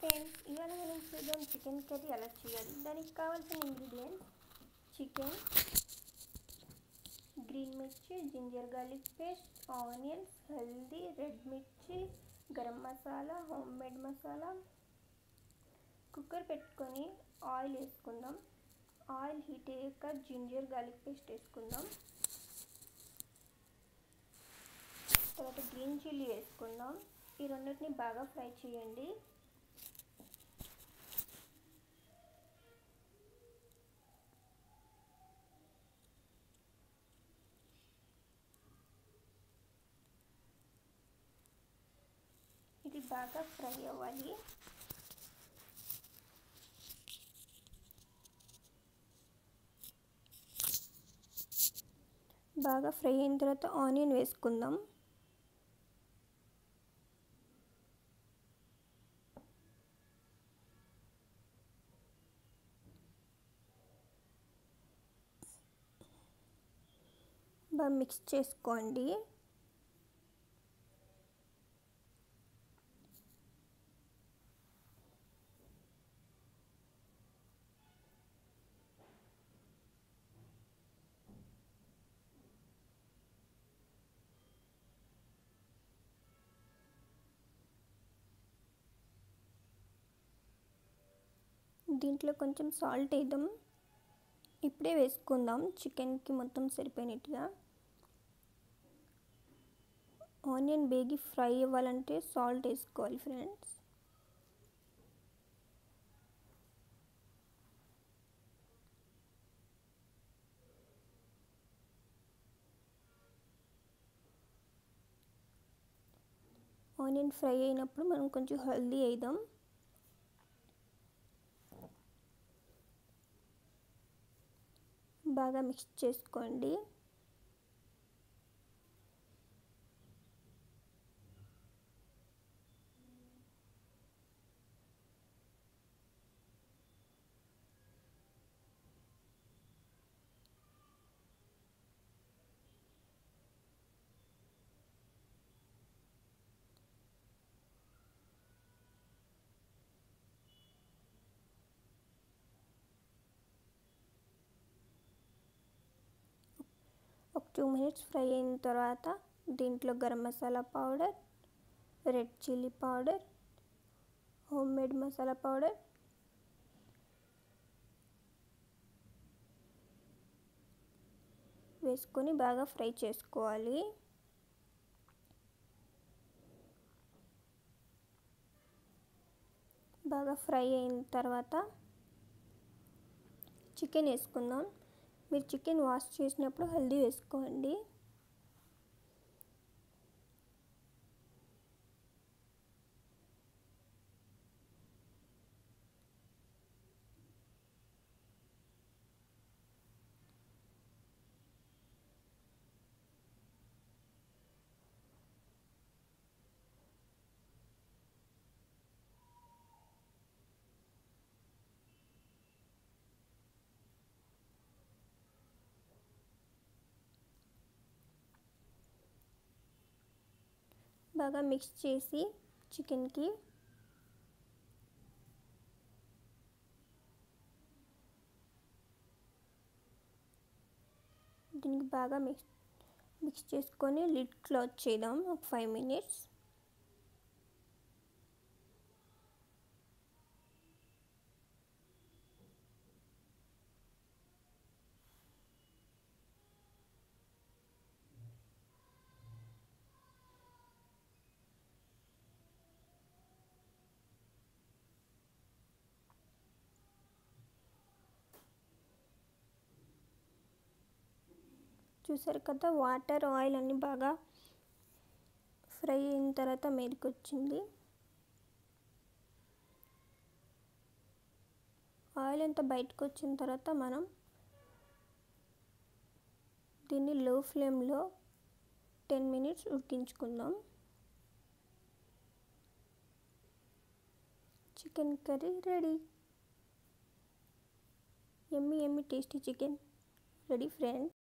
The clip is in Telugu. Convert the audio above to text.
ఫ్రెండ్స్ ఇవాళ మనం చూద్దాం చికెన్ కర్రీ ఎలా చేయాలి దానికి కావాల్సిన ఇంగ్రీడియంట్స్ చికెన్ గ్రీన్ మిర్చి జింజర్ గార్లిక్ పేస్ట్ ఆనియన్స్ హల్దీ రెడ్ మిర్చి garam masala home made masala cooker పెట్టుకొని ఆయిల్ వేసుకుందాం ఆయిల్ హీట్ అయ్యాక జింజర్ గార్లిక్ పేస్ట్ వేసుకుందాం తర్వాత గ్రీన్ చిల్లీ వేసుకుందాం ఈ రెండింటిని బాగా ఫ్రై చేయండి ఇది బాగా ఫ్రై అవ్వాలి బాగా ఫ్రై అయిన తర్వాత ఆనియన్ వేసుకుందాం బాగా మిక్స్ చేసుకోండి దీంట్లో కొంచెం సాల్ట్ వేద్దాం ఇప్పుడే వేసుకుందాం చికెన్కి మొత్తం సరిపోయినట్టుగా ఆనియన్ బేగి ఫ్రై అవ్వాలంటే సాల్ట్ వేసుకోవాలి ఫ్రెండ్స్ ఆనియన్ ఫ్రై అయినప్పుడు మనం కొంచెం హల్దీ వేద్దాం బాగా మిక్స్ చేసుకోండి ఒక టూ మినిట్స్ ఫ్రై అయిన తర్వాత దీంట్లో garam masala powder red chilli powder home made masala powder వేసుకొని బాగా ఫ్రై చేసుకోవాలి బాగా ఫ్రై అయిన తర్వాత చికెన్ వేసుకుందాం మీరు చికెన్ వాష్ చేసినప్పుడు హల్దీ వేసుకోండి బాగా మిక్స్ చేసి చికెన్కి దీనికి బాగా మిక్స్ మిక్స్ చేసుకొని లిడ్ క్లోజ్ చేద్దాం ఒక ఫైవ్ మినిట్స్ చూసారు కదా వాటర్ ఆయిల్ అన్నీ బాగా ఫ్రై అయిన తర్వాత మీదకి వచ్చింది ఆయిల్ అంతా బయటకు వచ్చిన తర్వాత మనం దీన్ని లో ఫ్లేమ్లో టెన్ మినిట్స్ ఉడికించుకుందాం chicken curry ready yummy yummy tasty chicken ready friend